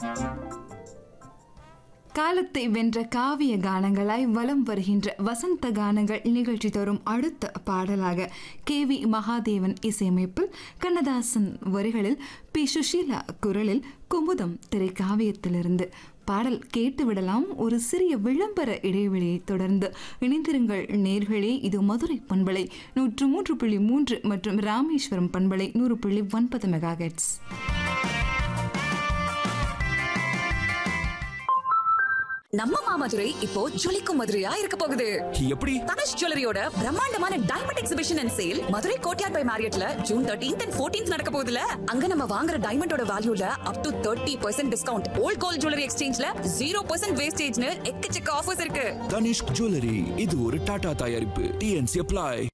காலத்தை வென்ற காவிய கானங்களாய் வலம் வருகின்ற வசந்த கானங்கள் நிகழ்ச்சி தரும் அடுத்த பாடலாக கே வி மகாதேவன் இசையமைப்பில் கண்ணதாசன் வரிகளில் பி சுஷீலா குரலில் குமுதம் திரைக்காவியத்திலிருந்து பாடல் கேட்டுவிடலாம் ஒரு சிறிய விளம்பர இடைவெளியை தொடர்ந்து இணைந்திருங்கள் நேர்களே இது மதுரை பண்பலை நூற்று மூன்று புள்ளி மூன்று மற்றும் ராமேஸ்வரம் பண்பலை நூறு புள்ளி ஒன்பது மெகாஹெட்ஸ் நம்ம மாமதுரை இப்போ ஜொலிக்கும் மதுரையா இருக்க போகுது எப்படி தனுஷ் ஜுவல்லரியோட பிரம்மாண்டமான diamond exhibition and sale Madurai Courtyard by மேரியட்ல ஜூன் தேர்ட்டீன்த் அண்ட் ஃபோர்டீன்த் நடக்க போகுதுல அங்க நம்ம வாங்குற டைமண்டோட வேல்யூல up to thirty percent discount old gold jewellery எக்ஸ்சேஞ்ச்ல ஜீரோ பர்சன்ட் வேஸ்டேஜ்னு எக்கச்சக்க ஆஃபர்ஸ் இருக்கு தனிஷ்க் ஜுவல்லரி இது ஒரு டாடா தயாரிப்பு டிஎன்சி அப்ளை